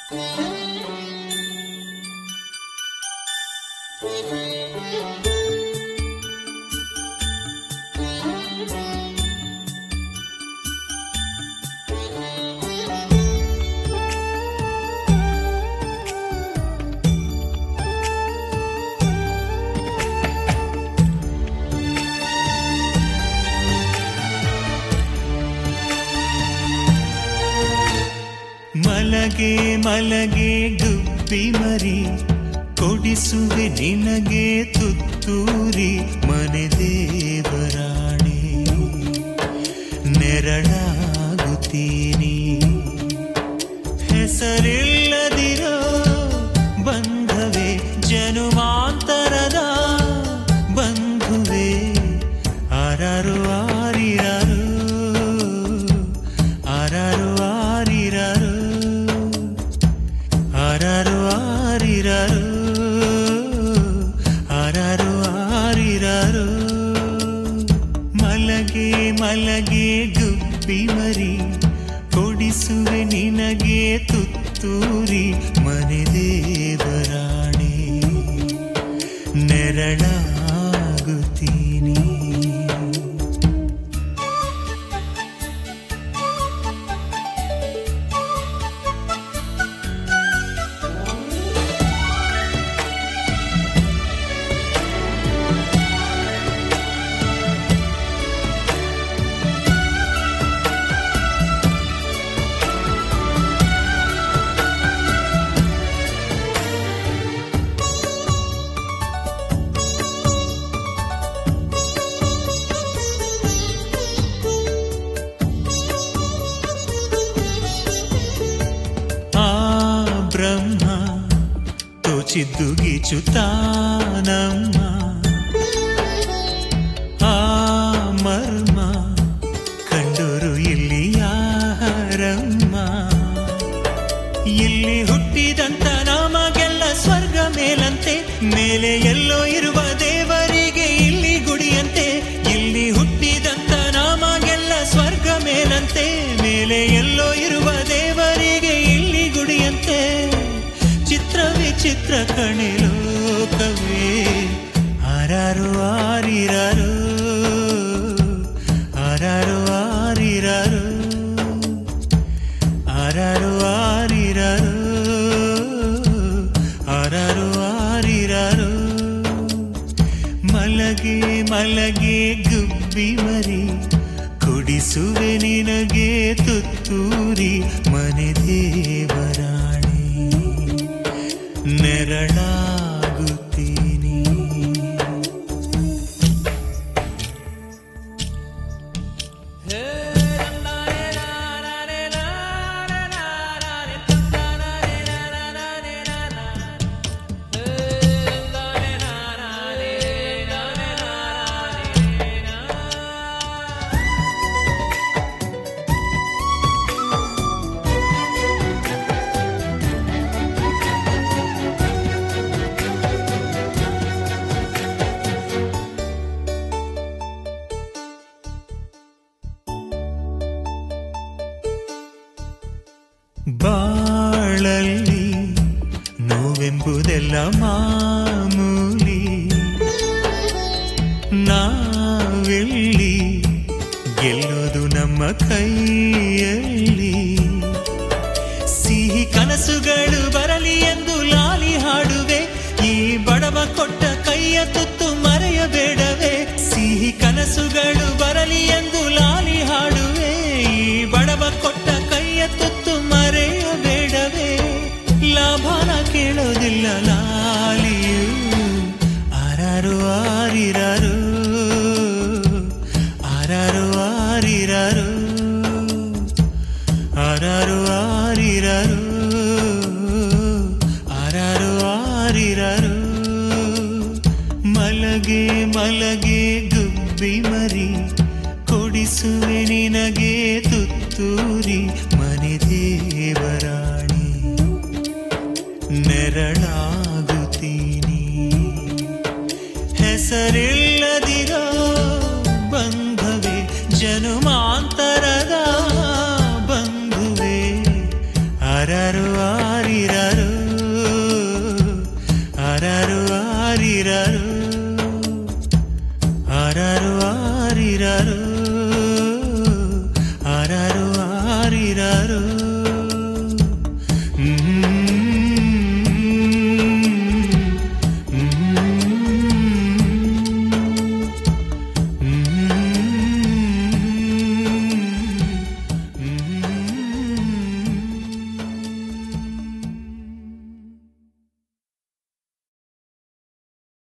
ಮಲಗೆ ಮಲಗೆ ಗುಬ್ಬಿ ಮರಿ ಕೊಡಿಸುವೆ ನಿನಗೆ ತುತ್ತೂರಿ ಮನೆ ದೇವರಾಣಿ ನೆರಳಾಗುತ್ತೀನಿ ಹೆಸರಿಲ್ಲದಿರೋ ಬಂಧವೇ ಜನುಮಾಂತರದ ಬಂಧುವೆ ಆರಾರು ಆರಿರಾರು ಆರಾರು ಆರಿರಾರು ಆರಾರು ಆರಿರಾರು ಆರಾರು ಆರಿರಾರು ಮಲಗೆ ಮಲಗೆ ಗುಬ್ಬಿ ಮರಿ ಕೊಡಿಸುವೆ ನಿನಗೆ ತುತ್ತೂರಿ ಮನೆ ದೇವರಾಣಿ ನೆರಳಾಗುತ್ತೀನಿ ಆ ಬ್ರಹ್ಮ ತೋಚಿದ್ದು ಗೀಚುತ್ತಾನಮ್ಮ ಆ ಮರ್ಮ ಕಂಡೋರು ಇಲ್ಲಿ ಯಾರಮ್ಮ ಇಲ್ಲಿ ಹುಟ್ಟಿದಂತ ನಮಗೆಲ್ಲ ಸ್ವರ್ಗ ಮೇಲಂತೆ ಮೇಲೆ ಎಲ್ಲೋ ಇರುವ ದೇವರಿಗೆ ಇಲ್ಲಿ ಗುಡಿಯಂತೆ ಇಲ್ಲಿ ಹುಟ್ಟಿದಂತ ನಮಗೆಲ್ಲ ಸ್ವರ್ಗ ಮೇಲಂತೆ ಮೇಲೆ ಎಲ್ಲೋ ಇರುವ ದೇವರಿಗೆ ಇಲ್ಲಿ ಗುಡಿಯಂತೆ ಚಿತ್ರ ವಿಚಿತ್ರ ಕಣೆ ಲೋಕವೇ ಆರಾರು ಆರಿರಾರು ಆರಾರು ಆರಿರಾರು ಆರಾರು ಆರಿರಾರು ಆರಾರು ಆರಿರಾರು ಮಲಗೆ ಮಲಗೆ ಗುಬ್ಬಿ ಮರಿ ಕುಡಿಸುವೆ ನಿನಗೆ ತುತ್ತೂರಿ ಮನೆ ದೇವರಾಣಿ ನೆರಳಾಗುತ್ತೀನಿ ಬಾಳಲ್ಲಿ ನೋವೆಂಬುದೆಲ್ಲ ಮಾಮೂಲಿ ನಾವೆಲ್ಲಿ ಗೆಲ್ಲೋದು ನಮ್ಮ ಕೈಯಲ್ಲಿ ಸಿಹಿ ಕನಸುಗಳು ಬರಲಿ ಎಂದು ಲಾಲಿ ಹಾಡುವೆ ಈ ಬಡವ ಕೊಟ್ಟ ಕೈಯ ತುತ್ತು ಮರೆಯಬೇಡವೇ ಸಿಹಿ ಕನಸುಗಳು ಬರಲಿ ಎಂದು ಲಾಲಿ ಹಾಡುವೆ ಈ ಬಡವ ಕೊಟ್ಟ ಕೈಯ ತುತ್ತು ಮರೆಯಬೇಡವೇ ಲಾಭನ ಕೇಳೋದಿಲ್ಲ ಲಾಲಿಯು ಆರಾರು ಆರಿರಾರು ಆರಾರು ಆರಿರಾರು ಆರಾರು ಆರಿರಾರು ಆರಾರು ಆರಿರಾರು ಮಲಗೆ ಮಲಗೆ ಗುಬ್ಬಿ ಮರಿ ಕೊಡಿಸುವೆ ನಿನಗೆ ತುತ್ತೂರಿ ಮನೆ ದೇವರಾಣಿ ನೆರಳಾಗುತ್ತೀನಿ ಹೆಸರಿಲ್ಲದಿರೋ ಬಂಧವೇ ಜನುಮಾಂತರದ ಬಂಧುವೆ ಆರಾರು ಆರಿ ಆರಿರಾರು ಆರಾರು ಆರಿರಾರು ಆರಾರು ಆರಿರಾರು ಹ್ಮ್